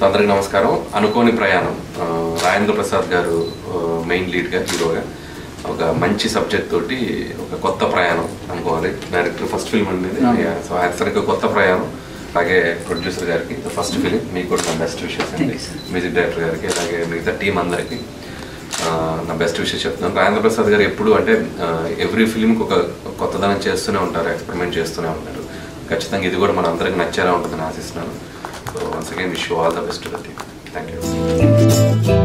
అందరికి నమస్కారం అనుకోని ప్రయాణం ఆ, రాజేంద్ర ప్రసాద్ గారు మెయిన్ లీడ్గా హీరోగా ఒక మంచి సబ్జెక్ట్ తోటి ఒక కొత్త ప్రయాణం అనుకోవాలి డైరెక్టర్ ఫస్ట్ ఫిల్మ్ అండి సో ఆయన సరిగ్గా కొత్త ప్రయాణం అలాగే ప్రొడ్యూసర్ గారికి ఫస్ట్ ఫిలిం మీకు కూడా నా బెస్ట్ విషెస్ అండి మ్యూజిక్ డైరెక్టర్ గారికి అలాగే మిగతా టీం అందరికీ ఆ, నా బెస్ట్ విషయం చెప్తున్నాను రాజేంద్ర ప్రసాద్ గారు ఎప్పుడు అంటే ఎవ్రీ ఫిల్మ్కి ఒక కొత్తదనం చేస్తూనే ఉంటారు ఎక్స్పెరిమెంట్ చేస్తూనే ఉంటారు ఖచ్చితంగా ఇది కూడా మన అందరికి నచ్చేలా ఉంటుందని ఆశిస్తున్నాను so once again wish all the best thank you